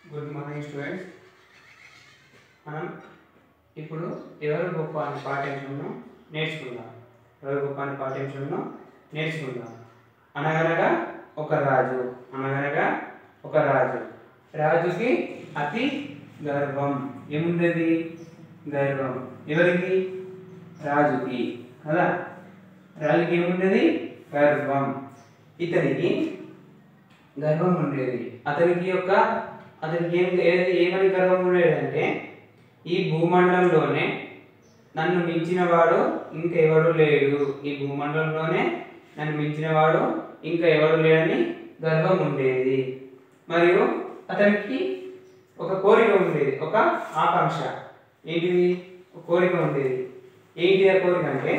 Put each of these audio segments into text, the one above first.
good morning students మనం ఇప్పుడు ఎవరు గొప్ప అనే పాఠ్యాంశంను నేర్చుకుందాం ఎవరు గొప్ప అనే పాఠ్యాంశంను నేర్చుకుందాం అనగనగా ఒక రాజు అనగనగా ఒక రాజు రాజుకి అతి గర్వం ఏముండేది గర్వం ఎవరికి రాజుకి కదా రాజుకి ఏముండేది గర్వం ఇతనికి గర్వం ఉండేది అతనికి యొక్క అతనికి ఏం ఏది ఏమని గర్వం ఉండేదంటే ఈ భూమండలంలోనే నన్ను మించిన వాడు ఇంకా ఎవడు లేడు ఈ భూమండలంలోనే నన్ను మించిన వాడు ఇంకా ఎవడు లేడని గర్వం ఉండేది మరియు అతనికి ఒక కోరిక ఉండేది ఒక ఆకాంక్ష ఏంటిది ఒక కోరిక ఉండేది ఏంటి ఆ కోరిక అంటే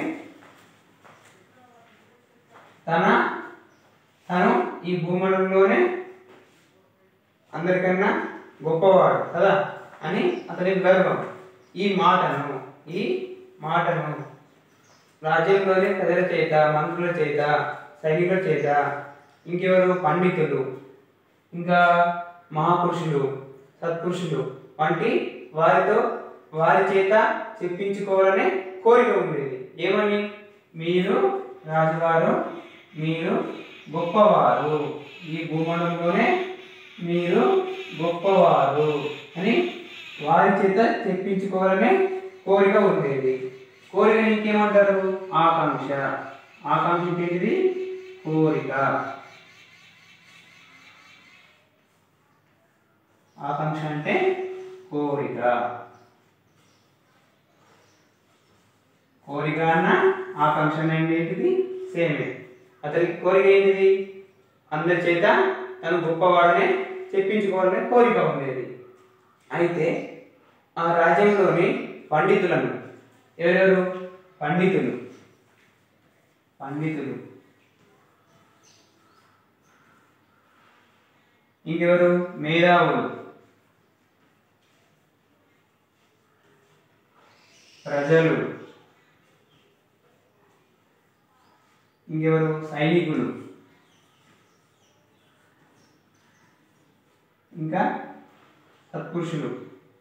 తన తను ఈ భూమండలంలోనే అందరికన్నా గొప్పవాడు కదా అని అతని గర్వం ఈ మాటను ఈ మాటను రాజ్యంలోని ప్రజల చేత మంత్రుల చేత సైనికుల చేత ఇంకెవరు పండితులు ఇంకా మహాపురుషులు సత్పురుషులు వంటి వారితో వారి చేత చెప్పించుకోవాలనే కోరిక ఉండేది ఏమని మీరు రాజుగారు మీరు గొప్పవారు ఈ భూమండలంలోనే మీరు గొప్పవారు అని వారి చేత చెప్పించుకోవాలనే కోరిక ఉండేది కోరిక ఇంకేమంటారు ఆకాంక్ష ఆకాంక్ష ఏంటిది కోరిక ఆకాంక్ష అంటే కోరిక కోరిక అన్న ఆకాంక్ష ఏంటిది సేమే అతనికి కోరిక ఏంటిది అందరి చేత తను గొప్పవాడనే చెప్పించుకోవాలనే కోరిక ఉండేది అయితే ఆ రాజ్యంలోని పండితులను ఎవరెవరు పండితులు పండితులు ఇంకెవరు మేధావులు ప్రజలు ఇంకెవరు సైనికులు ఇంకా సత్పురుషులు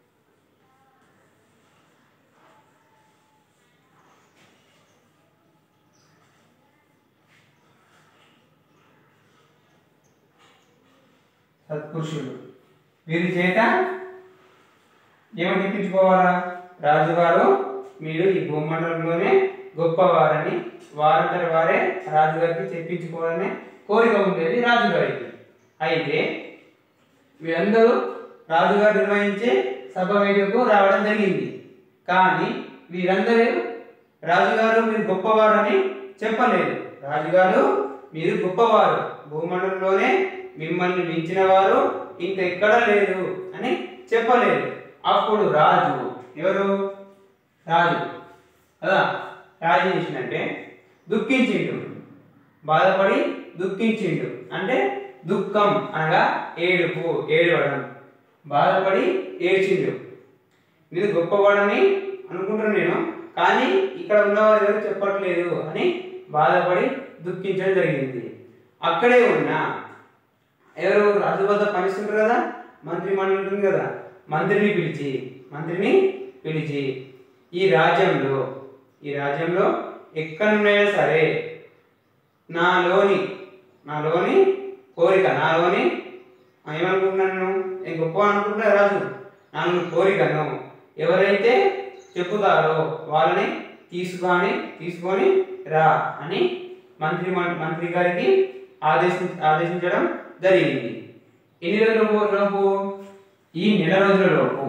సత్పురుషులు వీరి చేత ఏమని చెప్పించుకోవాలా రాజుగారు మీరు ఈ భూమండలంలోనే గొప్పవారని వారంతట వారే రాజుగారికి చెప్పించుకోవాలనే కోరిక ఉండేది రాజుగారికి అయితే వీరందరూ రాజుగారు నిర్వహించే సభ వేదికకు రావడం జరిగింది కానీ వీరందరూ రాజుగారు మీరు గొప్పవారని చెప్పలేదు రాజుగారు మీరు గొప్పవారు భూమండలంలోనే మిమ్మల్ని మించిన వారు ఇంకా ఎక్కడ లేరు అని చెప్పలేదు అప్పుడు రాజు ఎవరు రాజు కదా రాజు చేసిందంటే దుఃఖించిండు బాధపడి దుఃఖించిండు అంటే దుఃఖం అనగా ఏడుపు ఏడవడం బాధపడి ఏడ్చిండు మీరు గొప్పవాడని అనుకుంటున్నాను నేను కానీ ఇక్కడ ఉన్నవారు ఎవరు చెప్పట్లేదు అని బాధపడి దుఃఖించడం జరిగింది అక్కడే ఉన్న ఎవరు రాజు వద్ద పనిస్తుంటారు కదా మంత్రి మండలి ఉంటుంది కదా మంత్రిని పిలిచి మంత్రిని పిలిచి ఈ రాజ్యంలో ఈ రాజ్యంలో ఎక్కడున్నాయో సరే నాలోని నాలోని కోరిక నాలోని ఆ, ఏమనుకుంటున్నాను నేను గొప్ప అనుకుంటున్నా రాజు నాలో కోరికను ఎవరైతే చెప్పుతారో వాళ్ళని తీసుకొని తీసుకొని రా అని మంత్రి మం- మంత్రి గారికి ఆదేశి ఆదేశించడం జరిగింది ఎన్ని రోజుల లోపు- లోపు ఈ నెల రోజుల లోపు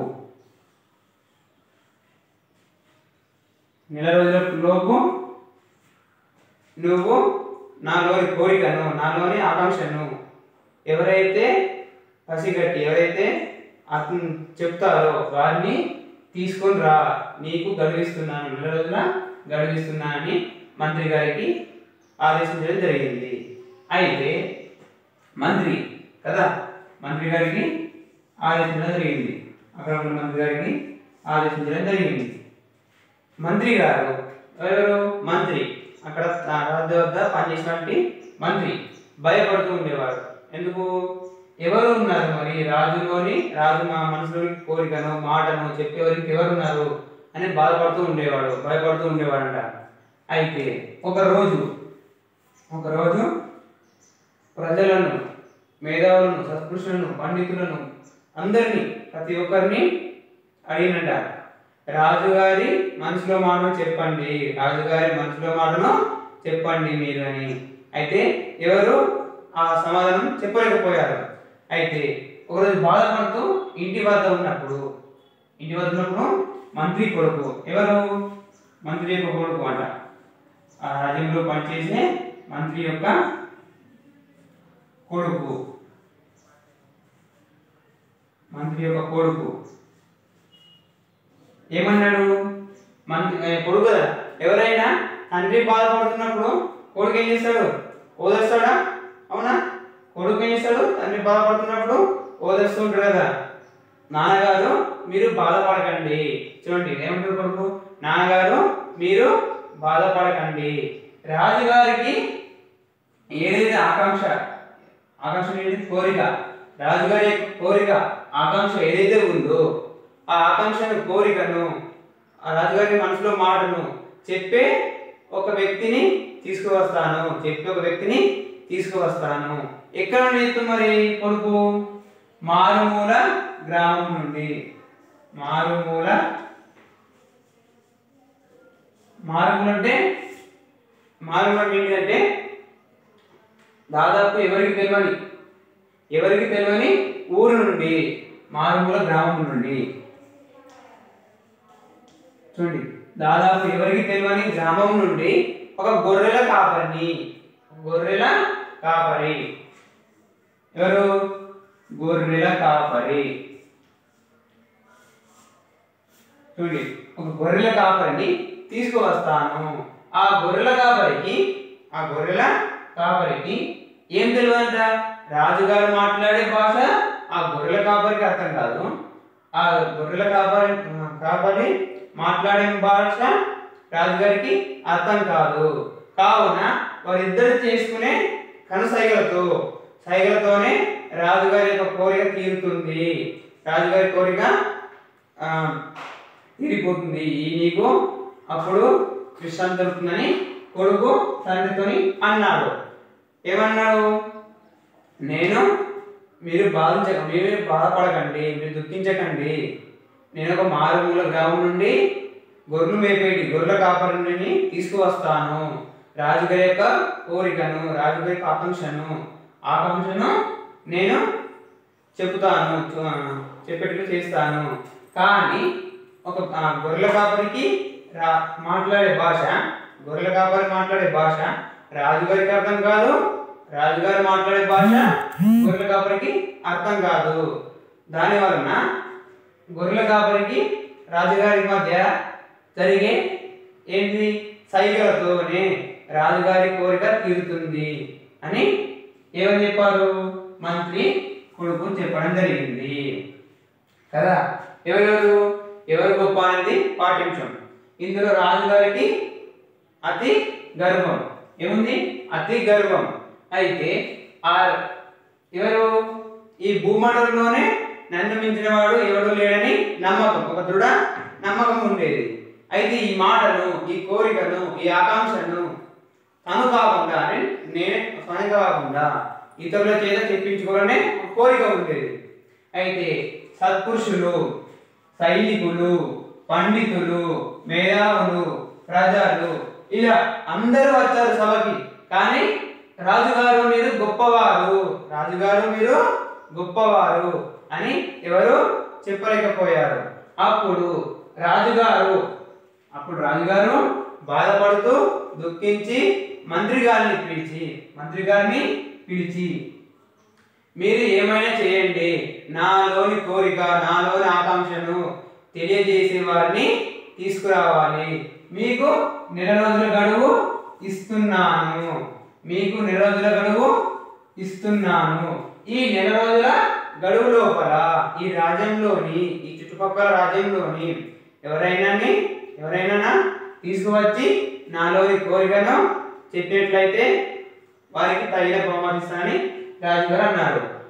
నెల రోజుల లోపు నువ్వు నాలోని కోరికను నాలోని ఆకాంక్షను ఎవరైతే పసిగట్టి ఎవరైతే అతను చెప్తారో వారిని తీసుకొని రా నీకు గడువిస్తున్నాను నెల రోజుల గడువిస్తున్నానని మంత్రి గారికి ఆదేశించడం జరిగింది అయితే మంత్రి కదా మంత్రి గారికి ఆదేశించడం జరిగింది అక్కడ ఉన్న మంత్రి గారికి ఆదేశించడం జరిగింది మంత్రి గారు ఎవరు మంత్రి అక్కడ రాజ్య వద్ద పనిచేసినటువంటి మంత్రి భయపడుతూ ఉండేవాడు ఎందుకు ఎవరు ఉన్నారు మరి రాజులోని రాజు మా మనసులోని కోరికను మాటను చెప్పేవారికి ఎవరు ఉన్నారు అని బాధపడుతూ ఉండేవాడు భయపడుతూ ఉండేవాడంట అయితే ఒక రోజు ఒక రోజు ప్రజలను మేధావులను సత్పురుషులను పండితులను అందరినీ ప్రతి ఒక్కరిని అడిగినట రాజుగారి మనసులో మాటను చెప్పండి రాజుగారి మనసులో మాటను చెప్పండి మీరు అని అయితే ఎవరు ఆ సమాధానం చెప్పలేకపోయారు అయితే ఒకరోజు బాధపడుతూ ఇంటి వద్ద ఉన్నప్పుడు ఇంటి వద్ద ఉన్నప్పుడు మంత్రి కొడుకు ఎవరు మంత్రి యొక్క కొడుకు అంట ఆ రాజ్యంలో పనిచేసే మంత్రి యొక్క కొడుకు మంత్రి యొక్క కొడుకు ఏమన్నాడు మంత్రి ఏ, కొడుకు కదా ఎవరైనా తండ్రి బాధపడుతున్నప్పుడు కొడుకు ఏం చేస్తాడు ఓదస్తాడా అవునా కొడుకు ఏం చేస్తాడు తండ్రి బాధపడుతున్నప్పుడు ఓదస్తూ ఉంటాడు కదా నాన్నగారు మీరు బాధపడకండి చూడండి ఏమంటారు కొడుకు నాన్నగారు మీరు బాధపడకండి రాజుగారికి ఏదైతే ఆకాంక్ష ఆకాంక్ష ఏంటి కోరిక రాజుగారి యొక్క కోరిక ఆకాంక్ష ఏదైతే ఉందో ఆ ఆకాంక్షను కోరికను ఆ రాజుగారి మనసులో మాటను చెప్పే ఒక వ్యక్తిని తీసుకువస్తాను చెప్పే ఒక వ్యక్తిని తీసుకువస్తాను ఎక్కడ నుండి మరి కొడుకు మారుమూల గ్రామం నుండి మారుమూల మారుమూల అంటే మారుమూల అంటే ఏంటంటే దాదాపు ఎవరికి తెలియని ఎవరికి తెలియని ఊరు నుండి మారుమూల గ్రామం నుండి చూడండి దాదాపు ఎవరికి తెలియని గ్రామం నుండి ఒక గొర్రెల కాపరిని గొర్రెల కాపరి ఎవరు గొర్రెల కాపరి చూడండి ఒక గొర్రెల కాపరిని తీసుకువస్తాను ఆ గొర్రెల కాపరికి ఆ గొర్రెల కాపరికి ఏం తెలియదంట రాజుగారు మాట్లాడే భాష ఆ గొర్రెల కాపరికి అర్థం కాదు ఆ గొర్రెల కాపరి కాపరి మాట్లాడే భాష రాజుగారికి అర్థం కాదు కావున వారిద్దరు చేసుకునే కనుసైగలతో సైగలతోనే రాజుగారి యొక్క కోరిక తీరుతుంది రాజుగారి కోరిక ఆ, తీరిపోతుంది ఈ నీకు అప్పుడు విశ్రాంతి దొరుకుతుందని కొడుకు తండ్రితోని అన్నాడు ఏమన్నాడు నేను మీరు బాధించక మీరు బాధపడకండి మీరు దుఃఖించకండి నేను ఒక మారుమూల గ్రామం నుండి గొర్రెలు మేపేటి గొర్రెల కాపరిని తీసుకువస్తాను రాజుగారి యొక్క కోరికను రాజుగారి యొక్క ఆకాంక్షను ఆకాంక్షను నేను చెబుతాను చు- చెప్పేటట్లు చేస్తాను కానీ ఒక ఆ, గొర్రెల కాపరికి రా మాట్లాడే భాష గొర్రెల కాపరి మాట్లాడే భాష రాజుగారికి అర్థం కాదు రాజుగారు మాట్లాడే భాష గొర్రెల కాపరికి అర్థం కాదు దాని వలన గొర్రెల కాపరికి రాజుగారి మధ్య జరిగే ఏంటి సైగలతోనే రాజుగారి కోరిక తీరుతుంది అని ఏమని చెప్పారు మంత్రి కొడుకు చెప్పడం జరిగింది కదా ఎవరెవరు ఎవరు గొప్ప అనేది పాటించాం ఇందులో రాజుగారికి అతి గర్వం ఏముంది అతి గర్వం అయితే ఆ ఎవరు ఈ భూమండలంలోనే నన్ను మించిన వాడు ఎవడు లేడని నమ్మకం ఒక దృఢ నమ్మకం ఉండేది అయితే ఈ మాటను ఈ కోరికను ఈ ఆకాంక్షను తను కాకుండా అంటే నేనే స్వయం కాకుండా ఇతరుల చేత చెప్పించుకోవాలనే ఒక కోరిక ఉండేది అయితే సత్పురుషులు సైనికులు పండితులు మేధావులు ప్రజలు ఇలా అందరూ వచ్చారు సభకి కానీ రాజుగారు మీరు గొప్పవారు రాజుగారు మీరు గొప్పవారు అని ఎవరు చెప్పలేకపోయారు అప్పుడు రాజుగారు అప్పుడు రాజుగారు బాధపడుతూ దుఃఖించి మంత్రి గారిని పిలిచి మంత్రి గారిని పిలిచి మీరు ఏమైనా చేయండి నాలోని కోరిక నాలోని ఆకాంక్షను తెలియజేసే వారిని తీసుకురావాలి మీకు నెల రోజుల గడువు ఇస్తున్నాను మీకు నెల రోజుల గడువు ఇస్తున్నాను ఈ నెల రోజుల గడువు లోపల ఈ రాజ్యంలోని ఈ చుట్టుపక్కల రాజ్యంలోని ఎవరైనా ఎవరైనా తీసుకువచ్చి నాలోని కోరికను చెప్పినట్లయితే వారికి తగిన బహుమతిస్తానని రాజుగారు అన్నారు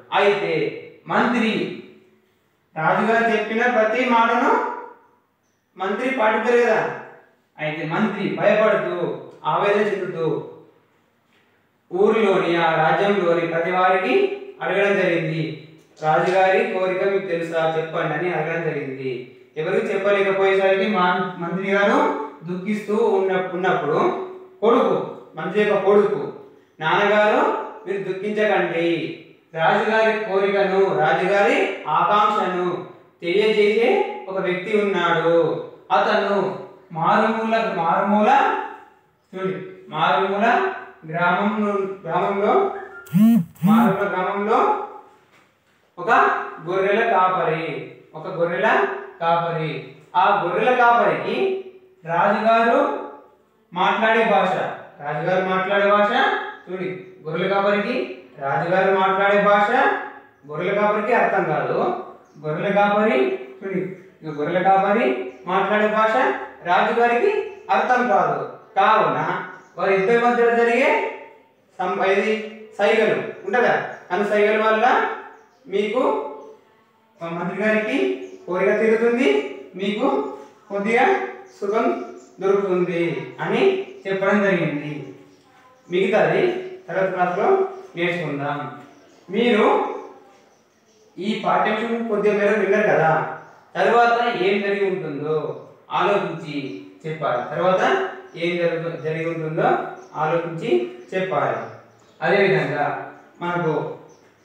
అయితే మంత్రి రాజుగారు చెప్పిన ప్రతి మాటను మంత్రి పాటించారు కదా అయితే మంత్రి భయపడుతూ ఆవేదన చెందుతూ ఊరిలోని ఆ రాజ్యంలోని ప్రతి వారికి అడగడం జరిగింది రాజుగారి కోరిక మీకు తెలుసా చెప్పండి అని అడగడం జరిగింది ఎవరికి చెప్పలేకపోయేసరికి మా మంత్రి గారు దుఃఖిస్తూ ఉన్న ఉన్నప్పుడు కొడుకు మంత్రి యొక్క కొడుకు నాన్నగారు మీరు దుఃఖించకండి రాజుగారి కోరికను రాజుగారి ఆకాంక్షను తెలియజేసే ఒక వ్యక్తి ఉన్నాడు అతను మారుమూల మారుమూల చూడండి మారుమూల గ్రామం ను- గ్రామంలో మారుమూల గ్రామంలో ఒక గొర్రెల కాపరి ఒక గొర్రెల కాపరి ఆ గొర్రెల కాపరికి రాజుగారు మాట్లాడే భాష రాజుగారు మాట్లాడే భాష చూడి గొర్రెల కాపరికి రాజుగారు మాట్లాడే భాష గొర్రెల కాపరికి అర్థం కాదు గొర్రెల కాపరి చూడి ఇక గొర్రెల కాపరి మాట్లాడే భాష రాజుగారికి అర్థం కాదు కావున వారి ఇద్దరి మధ్యలో జరిగే సం- ఇది సైగలు ఉంటుందా అన్న సైగల వల్ల మీకు మా మంత్రి గారికి కోరిక తీరుతుంది మీకు కొద్దిగా సుఖం దొరుకుతుంది అని చెప్పడం జరిగింది మిగతాది తర్వాత క్లాస్లో నేర్చుకుందాం మీరు ఈ పాఠ్యాంశం కొద్దిగా మేర విన్నారు కదా తర్వాత ఏం జరిగి ఉంటుందో ఆలోచించి చెప్పాలి తర్వాత ఏం జరుగు జరిగి ఉంటుందో ఆలోచించి చెప్పాలి అదేవిధంగా మనకు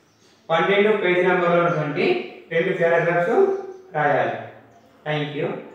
పన్నెండు పేజీ నెంబర్లో ఉన్నటువంటి రెండు పారాగ్రాఫ్స్ రాయాలి థ్యాంక్ యూ